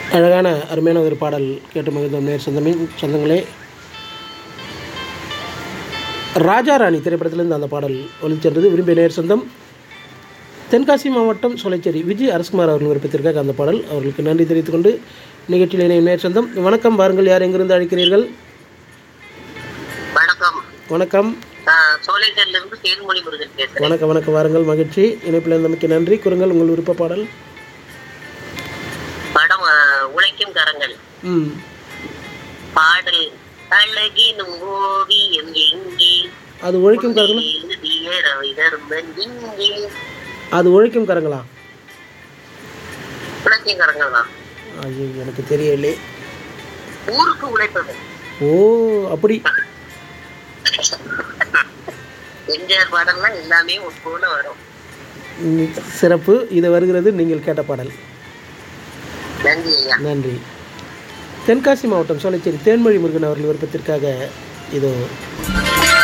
அழகான அருமையான ஒரு பாடல் கேட்டு மகிழ்ந்தோம் நேர் சொந்தமின் சொந்தங்களே ராஜா ராணி திரைப்படத்திலிருந்து அந்த பாடல் ஒளிச்சென்றது விரும்பிய நேர் சொந்தம் தென்காசி மாவட்டம் சோலைச்சேரி விஜய் அரசுகுமார் அவர்கள் விருப்பத்திற்காக அந்த பாடல் அவர்களுக்கு நன்றி தெரிவித்துக் கொண்டு நிகழ்ச்சியில் இணையும் நேர் சொந்தம் வணக்கம் வாருங்கள் யார் எங்கிருந்து அழைக்கிறீர்கள் வணக்கம் வணக்கம் நான் சோலைகர்ல இருந்து தேன்மொழி முருகன் பேசுறேன் வணக்கம் வணக்கம் வாருங்கள் மகிழ்ச்சி இணைப்பில் இருந்தமைக்கு நன்றி கூறுங்கள் உங்கள் விருப்ப பாடல் படம் அஹ், உழைக்கும் கரங்கள் ம் பாடல் அழகினும் ஓவியம் எங்கே அது ஒழிக்கும் கரங்களா எழுதிய ரவிதர்மன் இங்கே அது ஒழிக்கும் கரங்களா உழைக்கும் கரங்கள் தான் ஐயோ எனக்கு தெரியலே ஊருக்கு உழைப்பது ஓ அப்படி எம்ஜிஆர் பாடல்லாம் எல்லாமே ஒரு போல வரும் ம், சிறப்பு இது வருகிறது நீங்கள் கேட்ட பாடல் நன்றி ஐயா நன்றி தென்காசி மாவட்டம் சோலைச்சேரி தேன்மொழி முருகன் அவர்கள் விருப்பத்திற்காக இதோ